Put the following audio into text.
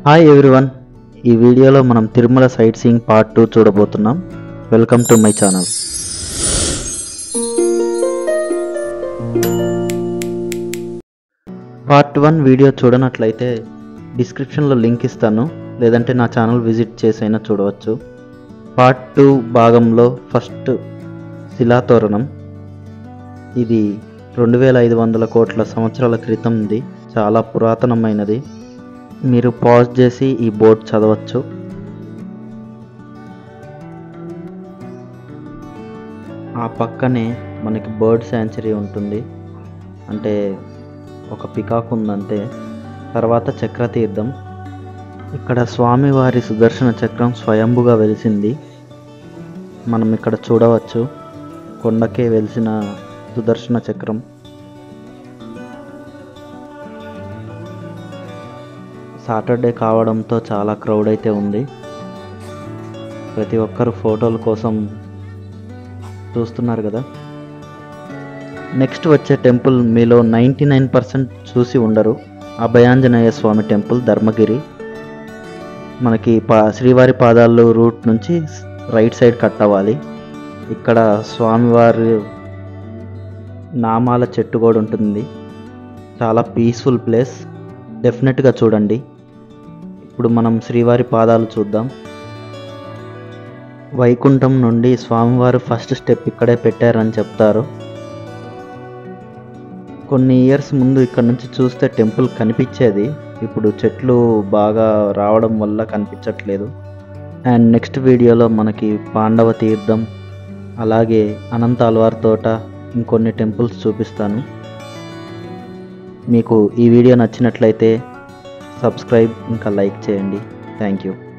hi everyone ఈ వీడియోలో మనం Tirumala sightseeing part two చూడబోతున్నాం welcome to my channel part one video చూడనట్లయితే డిస్క్రిప్షన్లో లింక్ ఇస్తాను లేదంటే నా ఛానల్ విజిట్ చేసైనా చూడవచ్చు పార్ట్ టూ భాగంలో ఫస్ట్ శిలాతోరణం ఇది రెండు వేల ఐదు వందల కోట్ల సంవత్సరాల క్రితంది చాలా పురాతనమైనది మీరు పాజ్ చేసి ఈ బోర్డ్ చదవచ్చు ఆ పక్కనే మనకి బర్డ్ శాంచురీ ఉంటుంది అంటే ఒక పికాక్ ఉందంతే తర్వాత చక్రతీర్థం ఇక్కడ స్వామివారి సుదర్శన చక్రం స్వయంభుగా వెలిసింది మనం ఇక్కడ చూడవచ్చు కొండకే వెలిసిన సుదర్శన చక్రం సాటర్డే కావడంతో చాలా క్రౌడ్ అయితే ఉంది ప్రతి ఒక్కరు ఫోటోల కోసం చూస్తున్నారు కదా నెక్స్ట్ వచ్చే టెంపుల్ మీలో నైంటీ నైన్ పర్సెంట్ చూసి ఉండరు అభయాంజనేయ స్వామి టెంపుల్ ధర్మగిరి మనకి పా శ్రీవారి పాదాలు రూట్ నుంచి రైట్ సైడ్ కట్ అవ్వాలి ఇక్కడ స్వామివారి నామాల చెట్టు కూడా ఉంటుంది చాలా పీస్ఫుల్ ప్లేస్ డెఫినెట్గా చూడండి ఇప్పుడు మనం శ్రీవారి పాదాలు చూద్దాం వైకుంఠం నుండి స్వామివారు ఫస్ట్ స్టెప్ ఇక్కడే పెట్టారని చెప్తారు కొన్ని ఇయర్స్ ముందు ఇక్కడ నుంచి చూస్తే టెంపుల్ కనిపించేది ఇప్పుడు చెట్లు బాగా రావడం వల్ల కనిపించట్లేదు అండ్ నెక్స్ట్ వీడియోలో మనకి పాండవ తీర్థం అలాగే అనంత అల్వార్ తోట ఇంకొన్ని టెంపుల్స్ చూపిస్తాను మీకు ఈ వీడియో నచ్చినట్లయితే సబ్స్క్రైబ్ ఇంకా లైక్ చేయండి థ్యాంక్ యూ